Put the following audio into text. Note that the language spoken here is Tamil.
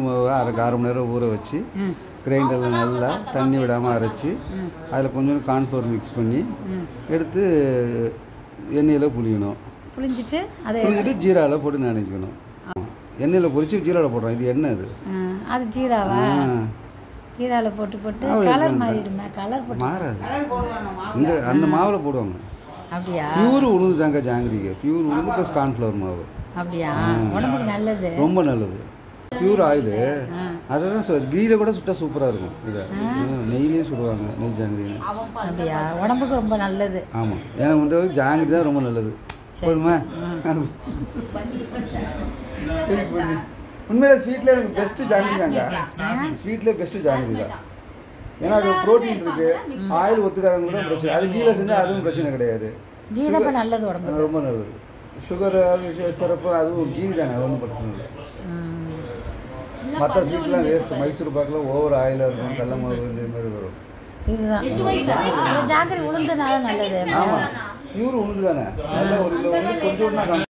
மாவை அரை அரை மணி நேரம் ஊற வச்சு ம் கிரைண்டரில் நல்லா தண்ணி விடாமல் அரைச்சி ம் அதில் கொஞ்சம் கார்ன்ஃப்ளவர் மிக்ஸ் பண்ணி ம் எடுத்து எண்ணெயில் புளியணும் புளிஞ்சிட்டு அதை புளிஞ்சிட்டு ஜீராவில் போட்டு நினைக்கணும் எண்ணெயில் பொரிச்சு ஜீராவில் போடுறோம் இது எண்ணெய் அது ஆ, அது ஜீராவா ஆ, ஜீராவில் போட்டு போட்டு அவ்வளவு கலர் தான். மாறிடுமே கலர் போட்டு மாறாது இந்த அந்த மாவில் போடுவாங்க அப்படியா பியூர் உளுந்து தாங்க ஜாங்கிரிக்கு பியூர் உளுந்து ப்ளஸ் கார்ன்ஃப்ளவர் மாவு அப்படியா உடம்புக்கு நல்லது ரொம்ப நல்லது பியூர் ஆயிலு அதுதான் சொல் கீழே கூட சுட்டா சூப்பராக இருக்கும் இதை நெய்லேயும் சுடுவாங்க நெய் ஜாங்கிரின்னு அப்படியா உடம்புக்கு ரொம்ப நல்லது ஆமாம் எனக்கு வந்து ஜாங்கிரி தான் ரொம்ப நல்லது போதுமா உண்மையில ஸ்வீட்ல எனக்கு பெஸ்ட் ஜாங்கிரி தாங்க ஸ்வீட்ல பெஸ்ட் ஜாங்கிரி தான் ஏன்னா அது ப்ரோட்டீன் இருக்கு ஆயில் ஒத்துக்காதவங்களுக்கு தான் பிரச்சனை அது கீழே செஞ்சால் அதுவும் பிரச்சனை கிடையாது கீ ரொம்ப நல்லது உடம்புக்கு அது ரொம்ப நல்லது சுகர் சிறப்பு அதுவும் ஜீனி தானே ஒன்றும் பிரச்சனை இல்லை ம். மற்ற ஸ்வீட்லாம் வேஸ்ட் மைசூர் பாக்கில் ஓவர் ஆயிலாக இருக்கும் கடல மாவு இந்த மாதிரி வரும் இதுதான் இது ஜாங்கிரி உளுந்தனால நல்லது ஆமாம் பியூர் உளுந்து தானே நல்ல ஒரு கிலோ வந்து கொஞ்சோண்டு